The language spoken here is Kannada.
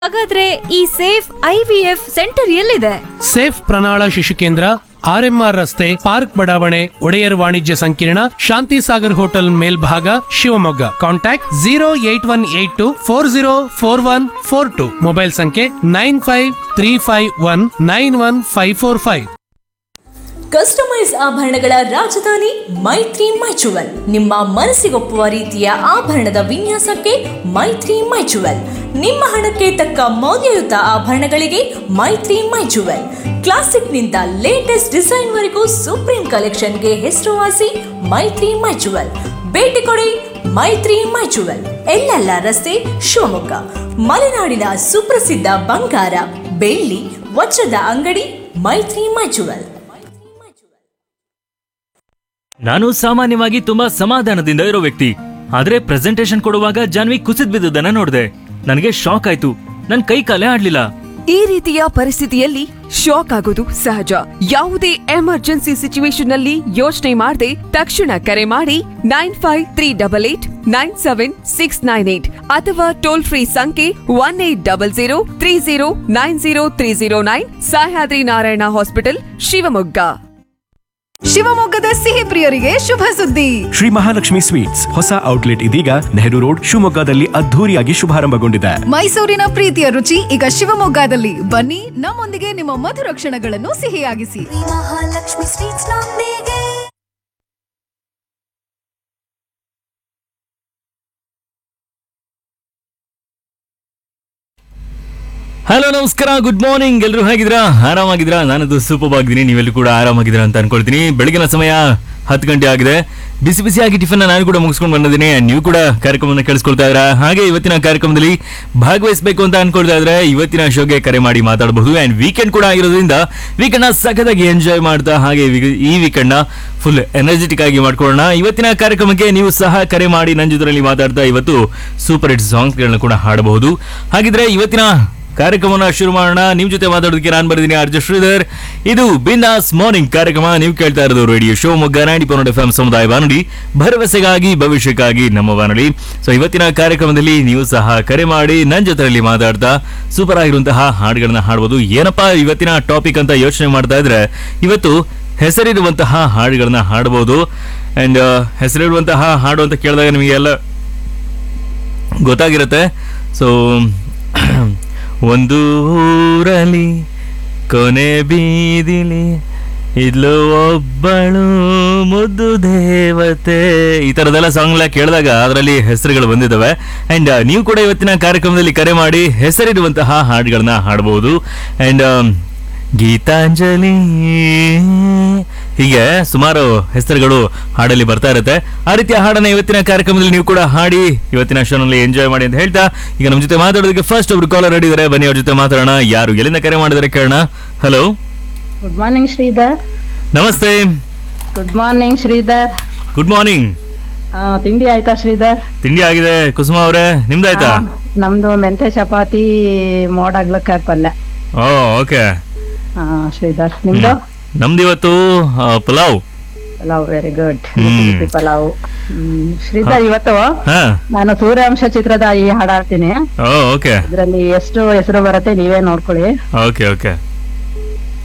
ಹಾಗಾದ್ರೆ ಈ ಸೇಫ್ ಐವಿಎಫ್ ಸೆಂಟರ್ ಎಲ್ಲಿದೆ ಸೇಫ್ ಪ್ರಣಾಳ ಶಿಶು ಕೇಂದ್ರ ಆರ್ಎಂಆರ್ ರಸ್ತೆ ಪಾರ್ಕ್ ಬಡಾವಣೆ ಒಡೆಯರ್ ವಾಣಿಜ್ಯ ಸಂಕೀರ್ಣ ಶಾಂತಿ ಸಾಗರ್ ಹೋಟೆಲ್ ಮೇಲ್ಭಾಗ Shivamogga contact zero eight one eight two four zero four one four two mobile ಸಂಖ್ಯೆ nine five three five one nine one five four five customise ಆಭರಣಗಳ ರಾಜಧಾನಿ ಮೈತ್ರಿ ಮೈಚುವಲ್ ನಿಮ್ಮ ಮನಸ್ಸಿಗೊಪ್ಪುವ ರೀತಿಯ ಆಭರಣದ ವಿನ್ಯಾಸಕ್ಕೆ ಮೈತ್ರಿ ಮೈಚುವಲ್ ನಿಮ್ಮ ಹಣಕ್ಕೆ ತಕ್ಕ ಮೌಲ್ಯಯುತ ಆಭರಣಗಳಿಗೆ ಮೈತ್ರಿ ಮೈಚುವಲ್ ಕ್ಲಾಸಿಕ್ನಿಂದ ಲೇಟೆಸ್ಟ್ ಡಿಸೈನ್ ವರೆಗೂ ಸುಪ್ರೀಂ ಕಲೆಕ್ಷನ್ಗೆ ಹೆಸರುವಾಸಿ ಮೈತ್ರಿ ಮೈಚುವಲ್ ಭೇಟಿ ಕೊಡಿ ಮೈತ್ರಿ ಮೈಚುವಲ್ ಎಲ್ಲೆಲ್ಲ ರಸ್ತೆ ಶಿವಮೊಗ್ಗ ಮಲೆನಾಡಿನ ಸುಪ್ರಸಿದ್ಧ ಬಂಗಾರ ಬೆಳ್ಳಿ ವಜ್ರದ ಅಂಗಡಿ ಮೈತ್ರಿ ಮೈಚುವಲ್ ನಾನು ಸಾಮಾನ್ಯವಾಗಿ ತುಂಬಾ ಸಮಾಧಾನದಿಂದ ಇರೋ ವ್ಯಕ್ತಿ ಆದ್ರೆ ಪ್ರೆಸೆಂಟೇಶನ್ ಕೊಡುವಾಗ ಜಾನ್ವಿ ಕುಸಿದ್ ಬಿದ್ದದನ್ನ ನೋಡಿದೆ ನನಗೆ ಶಾಕ್ ಆಯ್ತು ನನ್ ಕೈ ಕಾಲೇ ಆಡ್ಲಿಲ್ಲ ಈ ರೀತಿಯ ಪರಿಸ್ಥಿತಿಯಲ್ಲಿ ಶಾಕ್ ಆಗೋದು ಸಹಜ ಯಾವುದೇ ಎಮರ್ಜೆನ್ಸಿ ಸಿಚುವೇಶನ್ ನಲ್ಲಿ ಯೋಚನೆ ಮಾಡದೆ ತಕ್ಷಣ ಕರೆ ಮಾಡಿ nine five three double eight nine seven six nine eight ಅಥವಾ ಟೋಲ್ ಫ್ರೀ ಸಂಖ್ಯೆ one eight double zero three zero nine zero three zero nine Sahyadri Narayana hospital Shivamogga ಶಿವಮೊಗ್ಗದ ಸಿಹಿ ಪ್ರಿಯರಿಗೆ ಶುಭ ಸುದ್ದಿ ಶ್ರೀ ಮಹಾಲಕ್ಷ್ಮಿ ಸ್ವೀಟ್ಸ್ ಹೊಸ ಔಟ್ಲೆಟ್ ಇದೀಗ ನೆಹರು ರೋಡ್ ಶಿವಮೊಗ್ಗದಲ್ಲಿ ಅದ್ಧೂರಿಯಾಗಿ ಶುಭಾರಂಭಗೊಂಡಿದೆ ಮೈಸೂರಿನ ಪ್ರೀತಿಯ ರುಚಿ ಈಗ ಶಿವಮೊಗ್ಗದಲ್ಲಿ ಬನ್ನಿ ನಮ್ಮೊಂದಿಗೆ ನಿಮ್ಮ ಮಧುರ ಕ್ಷಣಗಳನ್ನು ಸಿಹಿಯಾಗಿಸಿ ಮಹಾಲಕ್ಷ್ಮಿ ಸ್ವೀಟ್ಸ್ ನೊಂದಿಗೆ ಹಲೋ ನಮಸ್ಕಾರ ಗುಡ್ ಮಾರ್ನಿಂಗ್ ಎಲ್ರು ಹೇಗಿದ್ದೀರಾ ಆರಾಮಾಗಿದ್ದೀರಾ ನಾನದು ಸೂಪರ್ ಆಗಿದ್ದೀನಿ ನೀವೆಲ್ಲರೂ ಕೂಡ ಆರಾಮಾಗಿದ್ದೀರಾ ಅಂತ ಅನ್ಕೊಳ್ತೀನಿ ಬೆಳಗಿನ ಸಮಯ ಹತ್ತು ಗಂಟೆ ಆಗಿದೆ ಬಿಸಿ ಬಿಸಿಯಾಗಿ ಟಿಫನ್ ನಾನು ಕೂಡ ಮುಗಿಸ್ಕೊಂಡು ಬಂದಿದ್ದೀನಿ ನೀವು ಕೂಡ ಕಾರ್ಯಕ್ರಮವನ್ನು ಕೇಳಿಸ್ಕೊಳ್ತಾ ಇದ್ದೀರಾ ಹಾಗೆ ಇವತ್ತಿನ ಕಾರ್ಯಕ್ರಮದಲ್ಲಿ ಭಾಗವಹಿಸಬೇಕು ಅಂತ ಅನ್ಕೊಳ್ತಾ ಇದ್ರೆ ಇವತ್ತಿನ ಶೋಗೆ ಕರೆ ಮಾಡಿ ಮಾತಾಡಬಹುದು ಅಂಡ್ ವೀಕೆಂಡ್ ಕೂಡ ಆಗಿರೋದ್ರಿಂದ ವೀಕೆಂಡ್ ನ ಸಖತ್ತಾಗಿ ಎಂಜಾಯ್ ಮಾಡ್ತಾ ಹಾಗೆ ವಿ- ಈ ವೀಕೆಂಡ್ ನ ಫುಲ್ ಎನರ್ಜೆಟಿಕ್ ಆಗಿ ಮಾಡ್ಕೊಳ್ಳೋಣ ಇವತ್ತಿನ ಕಾರ್ಯಕ್ರಮಕ್ಕೆ ನೀವು ಸಹ ಕರೆ ಮಾಡಿ ನನ್ನ ಜೊತೆಯಲ್ಲಿ ಮಾತಾಡ್ತಾ ಇವತ್ತು ಸೂಪರ್ ಹಿಟ್ ಸಾಂಗ್ಸ್ಗಳನ್ನ ಕೂಡ ಹಾಡಬಹುದು ಹಾಗಿದ್ರೆ ಇವತ್ತಿನ ಕಾರ್ಯಕ್ರಮನ ಶುರು ಮಾಡೋಣ ನಿಮ್ ಜೊತೆ ಮಾತಾಡೋದಕ್ಕೆ ನಾನು ಬರ್ತೀನಿ ಆರ್ಜ ಶ್ರೀಧರ್ ಇದು ಬಿಂದಾಸ್ ಮಾರ್ನಿಂಗ್ ಕಾರ್ಯಕ್ರಮ ನೀವು ಕೇಳ್ತಾ ಇರೋದು ರೇಡಿಯೋ ಶಿವಮೊಗ್ಗ ನಾಡಿ ಪನ್ನಡ ಎಫ್ ಸಮುದಾಯ ಬಾನುಡಿ ಭರವಸೆಗಾಗಿ ಭವಿಷ್ಯಕ್ಕಾಗಿ ನಮ್ಮ ಬಾನುಡಿ ಸೊ ಇವತ್ತಿನ ಕಾರ್ಯಕ್ರಮದಲ್ಲಿ ನೀವು ಸಹ ಕರೆ ಮಾಡಿ ನನ್ನ ಜೊತೆಯಲ್ಲಿ ಮಾತಾಡ್ತಾ ಸೂಪರ್ ಆಗಿರುವಂತಹ ಹಾಡುಗಳನ್ನ ಹಾಡ್ಬೋದು ಏನಪ್ಪಾ ಇವತ್ತಿನ ಟಾಪಿಕ್ ಅಂತ ಯೋಚನೆ ಮಾಡ್ತಾ ಇದ್ರೆ ಇವತ್ತು ಹೆಸರಿರುವಂತಹ ಹಾಡುಗಳನ್ನ ಹಾಡಬಹುದು ಅಂಡ್ ಹೆಸರಿರುವಂತಹ ಹಾಡು ಅಂತ ಕೇಳಿದಾಗ ನಿಮಗೆ ಗೊತ್ತಾಗಿರುತ್ತೆ ಸೊ ಒಂದು ಊರಲ್ಲಿ ಕೊನೆ ಬೀದಿಲಿ ಇದ್ಲು ಒಬ್ಬಳು ಮುದ್ದು ದೇವತೆ ಈ ಥರದೆಲ್ಲ ಸಾಂಗ್ ಎಲ್ಲ ಕೇಳಿದಾಗ ಅದರಲ್ಲಿ ಹೆಸರುಗಳು ಬಂದಿದ್ದಾವೆ ಅಂಡ್ ನೀವು ಕೂಡ ಇವತ್ತಿನ ಕಾರ್ಯಕ್ರಮದಲ್ಲಿ ಕರೆ ಮಾಡಿ ಹೆಸರಿರುವಂತಹ ಹಾಡುಗಳನ್ನ ಹಾಡಬಹುದು ಅಂಡ್ ಗೀತಾಂಜಲಿ ಹೀಗೆ ಸುಮಾರು ಹೆಸರುಗಳು ಹಾಡಲ್ಲಿ ಬರ್ತಾ ಇರುತ್ತೆ ಆ ರೀತಿಯ ಹಾಡನ್ನ ಇವತ್ತಿನ ಕಾರ್ಯಕ್ರಮದಲ್ಲಿ ನೀವು ಕೂಡ ಹಾಡಿ ಇವತ್ತಿನ ಶೋನಲ್ಲಿ ಎಂಜಾಯ್ ಮಾಡಿ ಅಂತ ಹೇಳ್ತಾ ಈಗ ನಮ್ಮ ಜೊತೆ ಮಾತಾಡೋದಕ್ಕೆ ಫಸ್ಟ್ ಒಬ್ರು ಕಾಲರ್ ಇದ್ದಾರೆ ಬನ್ನಿ ಅವ್ರ ಜೊತೆ ಮಾತಾಡೋಣ ಯಾರು ಎಲ್ಲಿಂದ ಕರೆ ಮಾಡಿದರೆ ಕೇಳೋಣ ಹಲೋ ಗುಡ್ ಮಾರ್ನಿಂಗ್ ಶ್ರೀಧರ್ ನಮಸ್ತೆ good morning Sridhar good morning ಆ, ತಿಂಡಿ ಆಯ್ತಾ ಶ್ರೀಧರ್ ತಿಂಡಿ ಆಗಿದೆ ಕುಸುಮ ಅವರೇ ನಿಮ್ದಾಯ್ತಾ ಆ, ನಮ್ದು ಮೆಂತೆ ಚಪಾತಿ ಮೋಡಾಗ್ಲಕಾಯಿ ಪಲ್ಯ ಓ ಓಕೆ ಆ, ಶ್ರೀಧರ್ ನಿಮ್ದು ನಮ್ದು ಇವತ್ತು ಆ, pulao pulao very good hmm. Pulao ಹ್ಮ್, ಶ್ರೀಧರ್ ಇವತ್ತು ಹಾ ನಾನು ಸೂರ್ಯಾಂಶ ಚಿತ್ರದ ಈ ಹಾಡಾಡ್ತೀನಿ ಓ ಓಕೆ ಇದ್ರಲ್ಲಿ ಎಷ್ಟು ಹೆಸರು ಬರುತ್ತೆ ನೀವೇ ನೋಡ್ಕೊಳ್ಳಿ ಓಕೆ ಓಕೆ